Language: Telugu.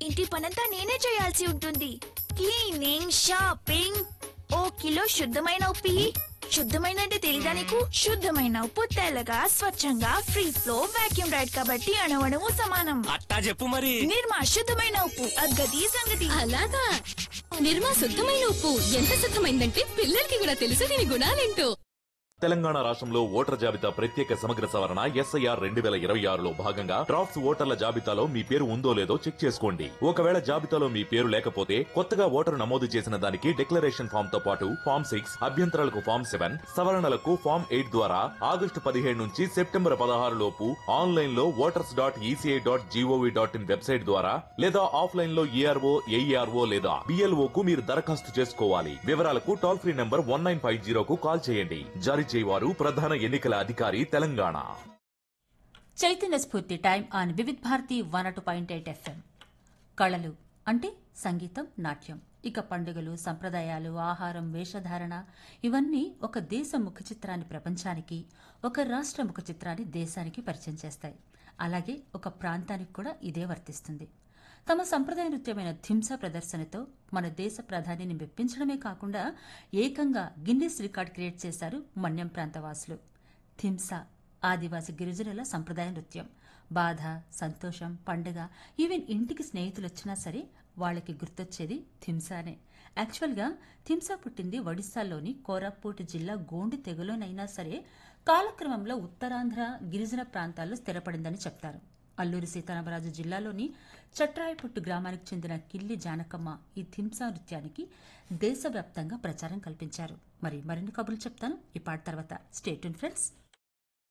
ఇంటి పనంతా నేనే చేయాల్సి ఉంటుంది క్లీనింగ్ షాపింగ్ ఓ కిలో శుద్ధమైన ఉప్పి శుద్ధమైన అంటే తెలీదా నీకు శుద్ధమైన ఉప్పు తెల్లగా స్వచ్ఛంగా ఫ్రీ ఫ్లో వాక్యూమ్ రైడ్ కాబట్టి అణవణము సమానం అట్టా చెప్పు మరి నిర్మా శుద్ధమైన ఉప్పు అగ్గది సంగతి అలాగా నిర్మా శుద్ధమైన ఉప్పు ఎంత శుద్ధమైందంటే పిల్లలకి కూడా తెలుసు దీని గుణాలేంటో తెలంగాణ రాష్ట్రంలో ఓటర్ జాబితా ప్రత్యేక సమగ్ర సవరణ ఎస్ఐఆర్ రెండు వేల ఇరవై ఆరులో భాగంగా డ్రాఫ్ట్స్ ఓటర్ల జాబితాలో మీ పేరు ఉందో లేదో చెక్ చేసుకోండి ఒకవేళ జాబితాలో మీ పేరు లేకపోతే కొత్తగా ఓటరు నమోదు చేసిన దానికి డిక్లరేషన్ ఫామ్ తో పాటు ఫామ్ సిక్స్ అభ్యంతరాలకు ఫామ్ సెవెన్ సవరణలకు ఫామ్ ఎయిట్ ద్వారా ఆగస్టు పదిహేడు నుంచి సెప్టెంబర్ పదహారు లోపు ఆన్లైన్ లో voters dot ECI dot GOV dot in website ద్వారా లేదా ఆఫ్లైన్ లో ఈఆర్ఓ ఏఈఆర్ఓ లేదా బిఎల్ఓ కు మీరు దరఖాస్తు చేసుకోవాలి వివరాలకు toll free number one nine five జీరోకు కాల్ చేయండి జారీ చేయవారు ప్రధాన ఎన్నికల అధికారి Telangana Chaitanya Spoorthi time on Vividh Bharati one o two point eight FM కళలు అంటే సంగీతం నాట్యం ఇక పండుగలు సంప్రదాయాలు ఆహారం వేషధారణ ఇవన్నీ ఒక దేశ ముఖ చిత్రాన్ని ప్రపంచానికి ఒక రాష్ట్ర ముఖ చిత్రాన్ని దేశానికి పరిచయం చేస్తాయి అలాగే ఒక ప్రాంతానికి కూడా ఇదే వర్తిస్తుంది తమ సంప్రదాయ నృత్యమైన థింస ప్రదర్శనతో మన దేశ ప్రధానిని మెప్పించడమే కాకుండా ఏకంగా గిన్నిస్ రికార్డ్ క్రియేట్ చేశారు మన్యం ప్రాంతవాసులు థింస ఆదివాసి గిరిజనుల సంప్రదాయ నృత్యం బాధ సంతోషం పండుగ ఈవెన్ ఇంటికి స్నేహితులు వచ్చినా సరే వాళ్ళకి గుర్తొచ్చేది థింసానే యాక్చువల్గా థింసా పుట్టింది ఒడిశాలోని కోరాపూట్ జిల్లా గోండి తెగలోనైనా సరే కాలక్రమంలో ఉత్తరాంధ్ర గిరిజన ప్రాంతాల్లో స్థిరపడిందని చెప్తారు అల్లూరి సీతారామరాజు జిల్లాలోని చట్రాయపుట్టు గ్రామానికి చెందిన కిల్లి జానకమ్మ ఈ థింసా నృత్యానికి దేశవ్యాప్తంగా ప్రచారం కల్పించారు మరి మరిన్ని కబుర్లు చెప్తాను ఈ పాట తర్వాత స్టేట్యూన్ ఫ్రెండ్స్